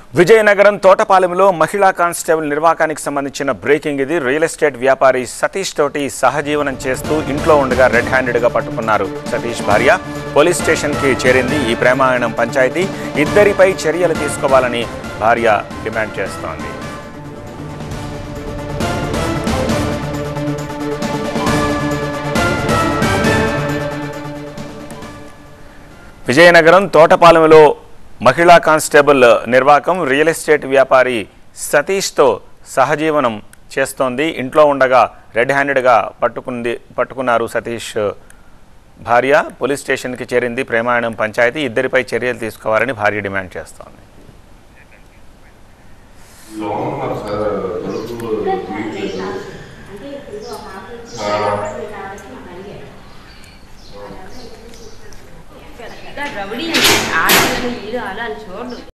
విజయనగరం తోటపాలెంలో మహిళా కానిస్టేబుల్ నిర్వాకానికి సంబంధించిన బ్రేకింగ్ ఇది రియల్ ఎస్టేట్ వ్యాపారి సతీష్ తోటి సహజీవనం చేస్తూ ఇంట్లో ఉండగా రెడ్ హ్యాండెడ్గా పట్టుకున్నారు సతీష్ భార్య పోలీస్ స్టేషన్కి చేరింది ఈ ప్రేమాయణం పంచాయతీ ఇద్దరిపై చర్యలు తీసుకోవాలని భార్య డిమాండ్ చేస్తోంది విజయనగరం తోటపాలెంలో మహిళా కానిస్టేబుల్ నిర్వాకం రియల్ ఎస్టేట్ వ్యాపారి సతీష్తో సహజీవనం చేస్తోంది ఇంట్లో ఉండగా రెడ్ హ్యాండెడ్గా పట్టుకుంది పట్టుకున్నారు సతీష్ భార్య పోలీస్ స్టేషన్కి చేరింది ప్రేమాయణం పంచాయతీ ఇద్దరిపై చర్యలు తీసుకోవాలని భార్య డిమాండ్ చేస్తోంది లోన్ ఉన్నారు సార్ తలుపు తీయట్లేదు రౌడీ అంటే ఆడవాళ్ళని వీడు అలా అని చూడు